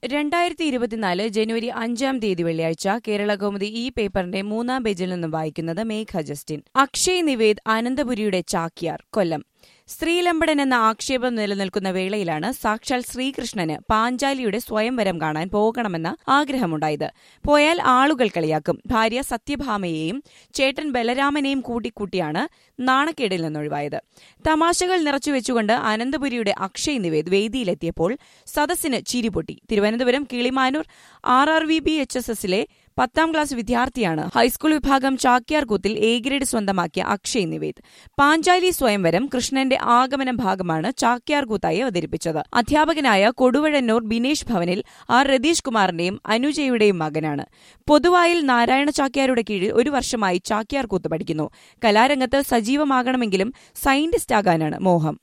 രണ്ടായിരത്തി ഇരുപത്തിനാല് ജനുവരി അഞ്ചാം തീയതി വെള്ളിയാഴ്ച കേരള കൗമുദി ഈ പേപ്പറിന്റെ മൂന്നാം പേജിൽ നിന്നും വായിക്കുന്നത് മേഘ ജസ്റ്റിൻ അക്ഷയ് നിവേദ് അനന്തപുരിയുടെ ചാക്യാർ കൊല്ലം സ്ത്രീലമ്പടൻ എന്ന ആക്ഷേപം നിലനിൽക്കുന്ന വേളയിലാണ് സാക്ഷാൽ ശ്രീകൃഷ്ണന് പാഞ്ചാലിയുടെ സ്വയംവരം കാണാൻ പോകണമെന്ന ആഗ്രഹമുണ്ടായത് പോയാൽ ആളുകൾ കളിയാക്കും ഭാര്യ സത്യഭാമയെയും ചേട്ടൻ ബലരാമനെയും കൂട്ടിക്കൂട്ടിയാണ് നാണക്കേടിൽ നിന്നൊഴിവായത് തമാശകൾ നിറച്ചുവെച്ചുകൊണ്ട് അനന്തപുരിയുടെ അക്ഷയ് നിവേദ് വേദിയിലെത്തിയപ്പോൾ സദസ്സിന് ചിരിപൊട്ടി Thiruvananthapuram Kilimanoor R R V B H S എസിലെ പത്താം ക്ലാസ് വിദ്യാർത്ഥിയാണ് ഹൈസ്കൂൾ വിഭാഗം ചാക്യാർ കൂത്തിൽ എ ഗ്രേഡ് സ്വന്തമാക്കിയ അക്ഷയ് നിവേദ് പാഞ്ചാലി സ്വയംവരം കൃഷ്ണന്റെ ആഗമന ഭാഗമാണ് ചാക്യാർ കൂത്തായി അവതരിപ്പിച്ചത് അധ്യാപകനായ കൊടുവഴന്നൂർ ബിനേഷ് ഭവനിൽ ആർ രതീഷ് കുമാറിന്റെയും അനുജയുടെയും മകനാണ് പൊതുവായിൽ നാരായണ ചാക്യാരുടെ കീഴിൽ ഒരു വർഷമായി ചാക്യാർ കൂത്ത് പഠിക്കുന്നു കലാരംഗത്ത് സജീവമാകണമെങ്കിലും സയന്റിസ്റ്റ് ആകാനാണ് മോഹം